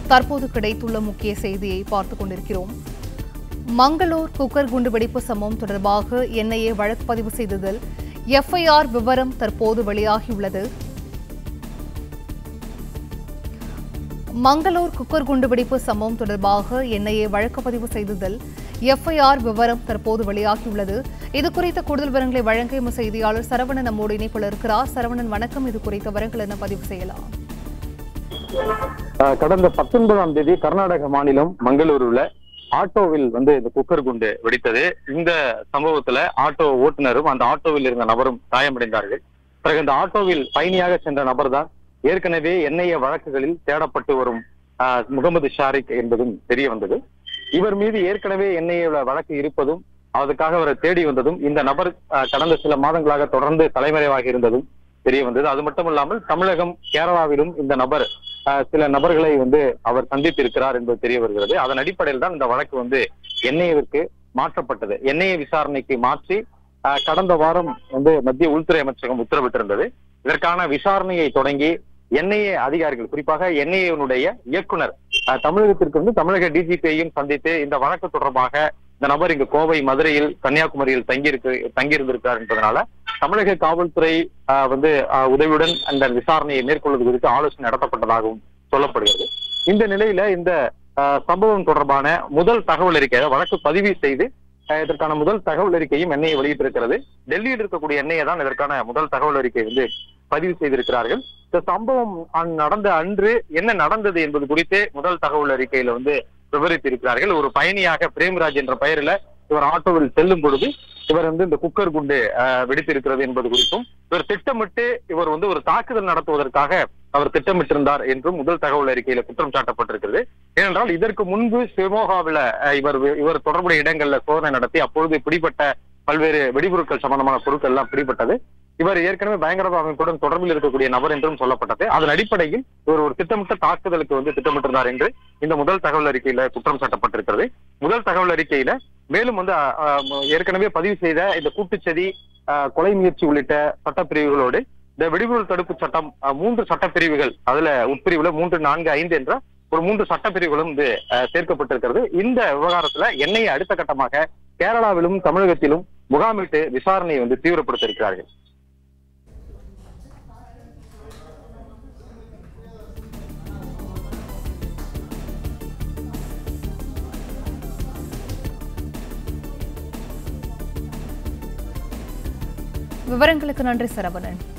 தற்போது கிடைத்துள்ள முக்கிய செய்தியை பார்த்துக் கொண்டிருக்கிறோம் மங்களூர் குக்கர் குண்டுவெடிப்பு சம்பவம் தொடர்பாக என்ஐஏ வழக்கு பதிவு செய்ததில் எஃப்ஐஆர் விவரம் தற்போது வெளியாகியுள்ளது மங்களூர் குக்கர் குண்டுவெடிப்பு சம்பவம் தொடர்பாக என்ஐஏ வழக்கு பதிவு செய்ததில் எஃப்ஐஆர் விவரம் தற்போது வெளியாகியுள்ளது இது குறித்த கூடுதல் விவரங்களை வழங்க எமது செய்தியாளர் சரவணன் நம்மோடு இணைப்பில் இருக்கிறார் சரவணன் வணக்கம் இது குறித்த விவரங்கள் என்ன பதிவு செய்யலாம் அஹ் கடந்த பத்தொன்பதாம் தேதி கர்நாடக மாநிலம் மங்களூருல ஆட்டோவில் வந்து இந்த குக்கர் குண்டு வெடித்தது இந்த சம்பவத்துல ஆட்டோ ஓட்டுநரும் அந்த ஆட்டோவில் இருந்த நபரும் காயமடைந்தார்கள் பிறகு இந்த ஆட்டோவில் பயணியாக சென்ற நபர் தான் ஏற்கனவே எண்ணெய வழக்குகளில் தேடப்பட்டு வரும் அஹ், முகமது ஷாரிக் என்பதும் தெரிய வந்தது இவர் மீது ஏற்கனவே எண்ணெய வழக்கு இருப்பதும் அதுக்காக அவரை தேடி வந்ததும் இந்த நபர் அஹ், கடந்த சில மாதங்களாக தொடர்ந்து தலைமறைவாக இருந்ததும் தெரிய வந்தது அது மட்டும் இல்லாமல் தமிழகம் கேரளாவிலும் இந்த நபர் அஹ், சில நபர்களை வந்து அவர் சந்தித்திருக்கிறார் என்பது தெரிய வருகிறது அதன் அடிப்படையில் தான் இந்த வழக்கு வந்து என்ஐஏவிற்கு மாற்றப்பட்டது என்ஐஏ விசாரணைக்கு மாற்றி அஹ், கடந்த வாரம் வந்து மத்திய உள்துறை அமைச்சகம் உத்தரவிட்டிருந்தது இதற்கான விசாரணையை தொடங்கி என்ஐஏ அதிகாரிகள் குறிப்பாக என்ஐஏனுடைய இயக்குனர் அஹ், தமிழகத்திற்கு வந்து தமிழக டிஜிபியையும் சந்தித்து இந்த வழக்கு தொடர்பாக இந்த நபர் இங்கு கோவை மதுரையில் கன்னியாகுமரியில் தங்கியிருக்கு தங்கியிருந்திருக்கிறார் என்பதனால தமிழக காவல்துறை ஆஹ், வந்து ஆஹ், உதவியுடன் அந்த விசாரணையை மேற்கொள்வது குறித்து ஆலோசனை நடத்தப்பட்டதாகவும் சொல்லப்படுகிறது இந்த நிலையில இந்த ஆஹ், சம்பவம் தொடர்பான முதல் தகவல் அறிக்கை அதாவது வழக்கு பதிவு செய்து ஆஹ், இதற்கான முதல் தகவல் அறிக்கையும் எண்ணெயை வெளியிட்டிருக்கிறது டெல்லியில் இருக்கக்கூடிய எண்ணெயை தான் இதற்கான முதல் தகவல் அறிக்கை வந்து பதிவு செய்திருக்கிறார்கள் இந்த சம்பவம் அன்- நடந்த அன்று என்ன நடந்தது என்பது குறித்து முதல் தகவல் அறிக்கையில வந்து விவரித்திருக்கிறார்கள் ஒரு பயணியாக பிரேம்ராஜ் என்ற பெயரில் இவர் ஆட்டோவில் செல்லும் பொழுது இவர் வந்து இந்த குக்கர் குண்டு ஆஹ், வெடித்திருக்கிறது என்பது குறித்தும் இவர் திட்டமிட்டு இவர் வந்து ஒரு தாக்குதல் நடத்துவதற்காக அவர் திட்டமிட்டிருந்தார் என்றும் முதல் தகவல் அறிக்கையில குற்றம் சாட்டப்பட்டிருக்கிறது ஏனென்றால் இதற்கு முன்பு சிமோகாவில அஹ், இவர் இவர் தொடர்புடைய இடங்கள்ல சோதனை நடத்தி அப்பொழுது பிடிப்பட்ட பல்வேறு வெடிபொருட்கள் சம்பந்தமான பொருட்கள் எல்லாம் பிடிபட்டது இவர் ஏற்கனவே பயங்கரவாத அமைப்புடன் தொடர்பில் இருக்கக்கூடிய நபர் என்றும் சொல்லப்பட்டது அதன் அடிப்படையில் இவர் ஒரு திட்டமிட்ட தாக்குதலுக்கு வந்து திட்டமிட்டிருந்தார் என்று இந்த முதல் தகவல் அறிக்கையில குற்றம் சாட்டப்பட்டிருக்கிறது முதல் தகவல் அறிக்கையில மேலும் வந்து அஹ், அஹ், ஏற்கனவே பதிவு செய்த இந்த கூட்டுச்சதி அஹ், கொலை முயற்சி உள்ளிட்ட சட்டப்பிரிவுகளோடு இந்த வெடிபொருள் தடுப்பு சட்டம் அஹ், மூன்று சட்டப்பிரிவுகள் அதுல உட்பிரிவுல மூன்று நான்கு ஐந்து என்ற ஒரு மூன்று சட்டப்பிரிவுகளும் வந்து அஹ், சேர்க்கப்பட்டிருக்கிறது இந்த விவகாரத்துல எண்ணெயை அடுத்த கட்டமாக கேரளாவிலும் தமிழகத்திலும் முகாமிட்டு விசாரணையை வந்து தீவிரப்படுத்த இருக்கிறார்கள் விவரங்களுக்கு நன்றி சரவணன்